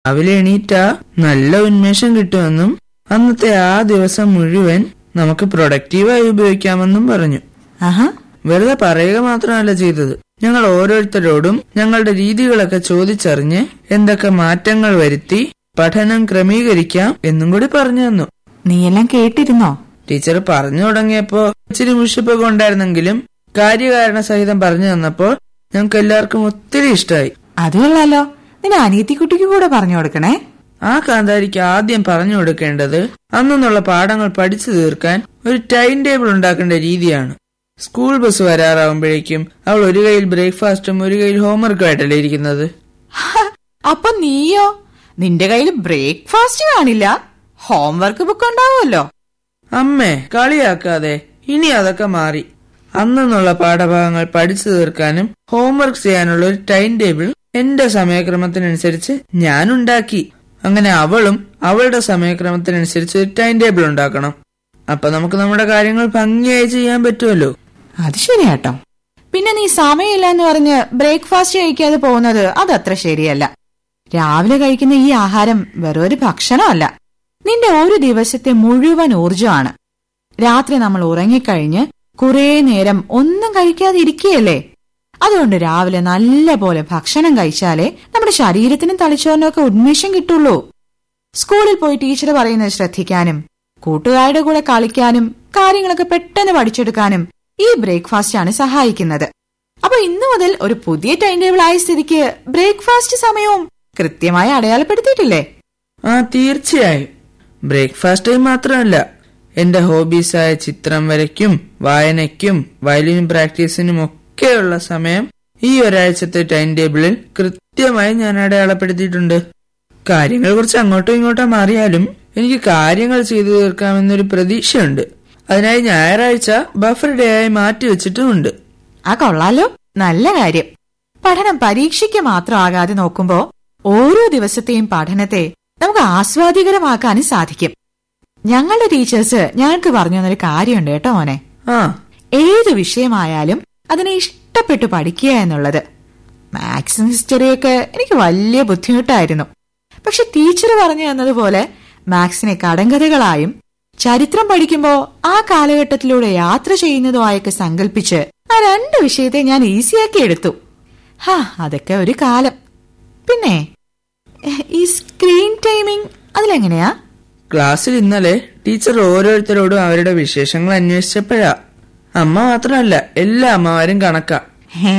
രാവിലെ എണീറ്റാ നല്ല ഉന്മേഷം കിട്ടുമെന്നും അന്നത്തെ ആ ദിവസം മുഴുവൻ നമുക്ക് പ്രൊഡക്റ്റീവായി ഉപയോഗിക്കാമെന്നും പറഞ്ഞു ആഹാ വെറുതെ പറയുക മാത്രമല്ല ചെയ്തത് ഞങ്ങൾ ഓരോരുത്തരോടും ഞങ്ങളുടെ രീതികളൊക്കെ ചോദിച്ചറിഞ്ഞ് എന്തൊക്കെ മാറ്റങ്ങൾ വരുത്തി പഠനം ക്രമീകരിക്കാം എന്നും കൂടി പറഞ്ഞു തന്നു നീയെല്ലാം കേട്ടിരുന്നോ ടീച്ചർ പറഞ്ഞു തുടങ്ങിയപ്പോ ഇച്ചിരി മുഷിപ്പൊക്കെ ഉണ്ടായിരുന്നെങ്കിലും കാര്യകാരണ സഹിതം പറഞ്ഞു തന്നപ്പോൾ ഞങ്ങൾക്ക് എല്ലാവർക്കും ഒത്തിരി ഇഷ്ടമായി അത് കൊള്ളാലോ നിന്റെ അനിയത്തിക്കുട്ടിക്ക് കൂടെ പറഞ്ഞു കൊടുക്കണേ ആ കാന്താരിക്ക് ആദ്യം പറഞ്ഞു കൊടുക്കേണ്ടത് അന്നുള്ള പാഠങ്ങൾ പഠിച്ചു തീർക്കാൻ ഒരു ടൈം ടേബിൾ ഉണ്ടാക്കേണ്ട രീതിയാണ് സ്കൂൾ ബസ് വരാറാവുമ്പോഴേക്കും അവൾ ഒരു കയ്യിൽ ബ്രേക്ക്ഫാസ്റ്റും ഒരു കയ്യിൽ ഹോംവർക്കും ആയിട്ടല്ലേ ഇരിക്കുന്നത് ഹ, അപ്പൊ നീയോ നിന്റെ കയ്യിൽ ബ്രേക്ക്ഫാസ്റ്റ് കാണില്ല ഹോംവർക്ക് ബുക്ക് ഉണ്ടാവുമല്ലോ അമ്മേ കളിയാക്കാതെ ഇനി അതൊക്കെ മാറി അന്നുള്ള പാഠഭാഗങ്ങൾ പഠിച്ചു തീർക്കാനും ഹോംവർക്ക് ചെയ്യാനുള്ള ഒരു ടൈം ടേബിൾ എന്റെ സമയക്രമത്തിനനുസരിച്ച് ഞാൻ ഉണ്ടാക്കി അങ്ങനെ അവളും അവളുടെ സമയക്രമത്തിനനുസരിച്ച് ഒരു ടൈം ടേബിൾ ഉണ്ടാക്കണം അപ്പൊ നമുക്ക് നമ്മുടെ കാര്യങ്ങൾ ഭംഗിയായി ചെയ്യാൻ പറ്റുമല്ലോ അത് ശരിയാട്ടോ പിന്നെ നീ സമയമില്ല എന്ന് പറഞ്ഞ് ബ്രേക്ക്ഫാസ്റ്റ് കഴിക്കാതെ പോകുന്നത് അതത്ര ശരിയല്ല രാവിലെ കഴിക്കുന്ന ഈ ആഹാരം വെറൊരു ഭക്ഷണമല്ല നിന്റെ ഒരു ദിവസത്തെ മുഴുവൻ ഊർജമാണ് രാത്രി നമ്മൾ ഉറങ്ങിക്കഴിഞ്ഞ് കുറേ നേരം ഒന്നും കഴിക്കാതെ ഇരിക്കുകയല്ലേ അതുകൊണ്ട് രാവിലെ നല്ല പോലെ ഭക്ഷണം കഴിച്ചാലേ നമ്മുടെ ശരീരത്തിനും തലച്ചോറിനും ഒക്കെ ഉന്മേഷം കിട്ടുള്ളൂ സ്കൂളിൽ പോയി ടീച്ചർ പറയുന്നത് ശ്രദ്ധിക്കാനും കൂട്ടുകാരുടെ കൂടെ കളിക്കാനും കാര്യങ്ങളൊക്കെ പെട്ടെന്ന് പഠിച്ചെടുക്കാനും ഈ ബ്രേക്ക്ഫാസ്റ്റ് ആണ് സഹായിക്കുന്നത് അപ്പൊ ഇന്നു മുതൽ ഒരു പുതിയ ടൈം ടേബിൾ ആയ സ്ഥിതിക്ക് ബ്രേക്ക്ഫാസ്റ്റ് സമയവും കൃത്യമായി അടയാളപ്പെടുത്തിയിട്ടില്ലേ ആ തീർച്ചയായും ബ്രേക്ക്ഫാസ്റ്റ് ടൈം മാത്രമല്ല എന്റെ ഹോബീസായ ചിത്രം വരയ്ക്കും വായനയ്ക്കും വയലിൻ പ്രാക്ടീസിനും ഒക്കെയുള്ള സമയം ഈ ഒരാഴ്ചത്തെ ടൈം ടേബിളിൽ കൃത്യമായി ഞാൻ അടയാളപ്പെടുത്തിയിട്ടുണ്ട് കാര്യങ്ങൾ കുറച്ച് അങ്ങോട്ടും ഇങ്ങോട്ടും മാറിയാലും എനിക്ക് കാര്യങ്ങൾ ചെയ്തു തീർക്കാമെന്നൊരു പ്രതീക്ഷയുണ്ട് അതിനായി ഞായറാഴ്ച ബഫർ ഡേ ആയി മാറ്റിവെച്ചിട്ടുമുണ്ട് ആ കൊള്ളാലോ നല്ല കാര്യം പഠനം പരീക്ഷയ്ക്ക് മാത്രമാകാതെ നോക്കുമ്പോ ഓരോ ദിവസത്തെയും പഠനത്തെ നമുക്ക് ആസ്വാദികരമാക്കാനും സാധിക്കും ഞങ്ങളുടെ ടീച്ചേഴ്സ് ഞങ്ങൾക്ക് പറഞ്ഞു തന്നൊരു കാര്യമുണ്ട് കേട്ടോ മോനെ ആ ഏത് വിഷയമായാലും അതിനെ ഇഷ്ടപ്പെട്ടു പഠിക്കുക എന്നുള്ളത് മാത്സും ഹിസ്റ്ററിയൊക്കെ എനിക്ക് വലിയ ബുദ്ധിമുട്ടായിരുന്നു പക്ഷെ ടീച്ചർ പറഞ്ഞു തന്നതുപോലെ മാത്സിനെ കടങ്കഥകളായും ചരിത്രം പഠിക്കുമ്പോ ആ കാലഘട്ടത്തിലൂടെ യാത്ര ചെയ്യുന്നതുമായൊക്കെ സങ്കല്പിച്ച് ആ രണ്ട് വിഷയത്തെ ഞാൻ ഈസിയാക്കി എടുത്തു ഹാ അതൊക്കെ ഒരു കാലം പിന്നെ എഹ്, ഈ സ്ക്രീൻ ടൈമിംഗ് അതിലെങ്ങനെയാ ക്ലാസ്സിൽ ഇന്നലെ ടീച്ചർ ഓരോരുത്തരോടും അവരുടെ വിശേഷങ്ങൾ അന്വേഷിച്ചപ്പോഴാ അമ്മ മാത്രമല്ല എല്ലാ അമ്മമാരും കണക്കാ ഹേ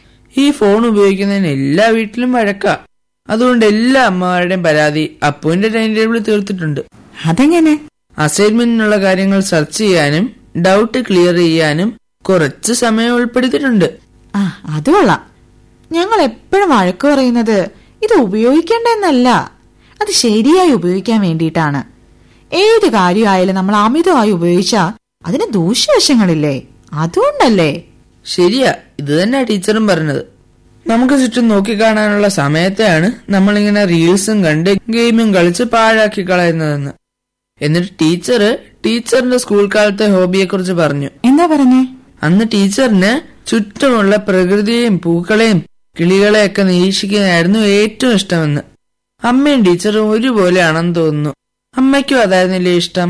ഈ ഫോൺ ഉപയോഗിക്കുന്നതിന് എല്ലാ വീട്ടിലും വഴക്കാ അതുകൊണ്ട് എല്ലാ അമ്മമാരുടെയും പരാതി അപ്പുവിന്റെ ടൈം ടേബിൾ തീർത്തിട്ടുണ്ട് അതെങ്ങനെ അസൈൻമെന്റിനുള്ള കാര്യങ്ങൾ സെർച്ച് ചെയ്യാനും ഡൗട്ട് ക്ലിയർ ചെയ്യാനും കുറച്ച് സമയം ഉൾപ്പെടുത്തിയിട്ടുണ്ട് ആ അത് കൊള്ളാം ഞങ്ങൾ എപ്പോഴും വഴക്ക് പറയുന്നത് ഇത് ഉപയോഗിക്കേണ്ടെന്നല്ല അത് ശരിയായി ഉപയോഗിക്കാൻ വേണ്ടിയിട്ടാണ് ഏത് കാര്യമായാലും നമ്മൾ അമിതമായി ഉപയോഗിച്ചാ അതിന് ദൂഷ്യവശങ്ങളില്ലേ അതുകൊണ്ടല്ലേ ശരിയാ ഇത് തന്നെ ടീച്ചറും പറഞ്ഞത് നമുക്ക് ചുറ്റും നോക്കിക്കാണാനുള്ള സമയത്തെയാണ് നമ്മളിങ്ങനെ റീൽസും കണ്ട് ഗെയിമും കളിച്ച് പാഴാക്കി കളയുന്നതെന്ന് എന്നിട്ട് ടീച്ചർ ടീച്ചറിന്റെ സ്കൂൾ കാലത്തെ ഹോബിയെ കുറിച്ച് പറഞ്ഞു എന്താ പറഞ്ഞേ അന്ന് ടീച്ചറിന് ചുറ്റുമുള്ള പ്രകൃതിയെയും പൂക്കളെയും കിളികളെയൊക്കെ നിരീക്ഷിക്കുന്നതായിരുന്നു ഏറ്റവും ഇഷ്ടമെന്ന് അമ്മയും ടീച്ചറും ഒരുപോലെയാണെന്ന് തോന്നുന്നു അമ്മയ്ക്കും അതായിരുന്നില്ലേ ഇഷ്ടം